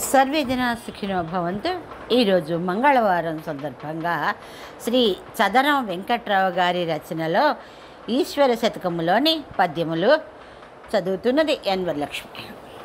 survey జన సుఖినో భవంతు ఈరోజు మంగళవారం సందర్భంగా శ్రీ చదరం వెంకట్రావు గారి రచనలో ఈశ్వర శతకములోని పద్యములు చదువుతున్నది ఎన్వరలక్ష్మి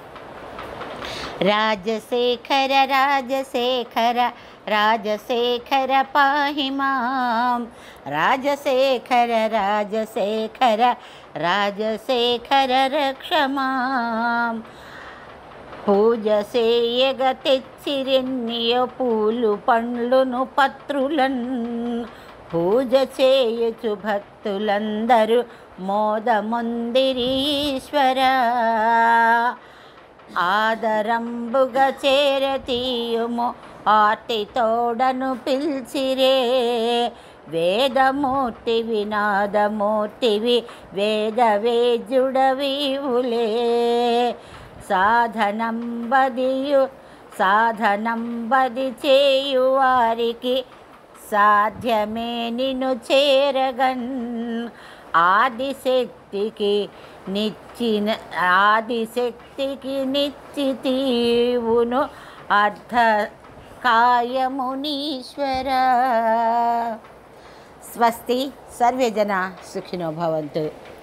రాజశేఖర రాజశేఖర రాజశేఖర పాహి మాం రాజశేఖర రాజశేఖర రాజశేఖర రక్ష మాం పూజ చేయగ తెచ్చిరెన్నియ పూలు పండ్లును పత్రులన్ పూజ చేయుచు భక్తులందరూ మోదమొందిరీశ్వర ఆదరంబుగ చేరతీయుము ఆర్తి తోడను పిలిచిరే వేదమూర్తి వినాదమూర్తివి వేద వేద్యుడవీవులే సాధనం బదియు సాధనం బది చేయు వారికి సాధ్యమే నిన్ను చేరగన్ ఆదిశక్తికి నిచ్చిన ఆదిశక్తికి నిశ్చితీవును అర్ధ కాయమునీశ్వర స్వస్తి సర్వే జన సుఖినో భవంతు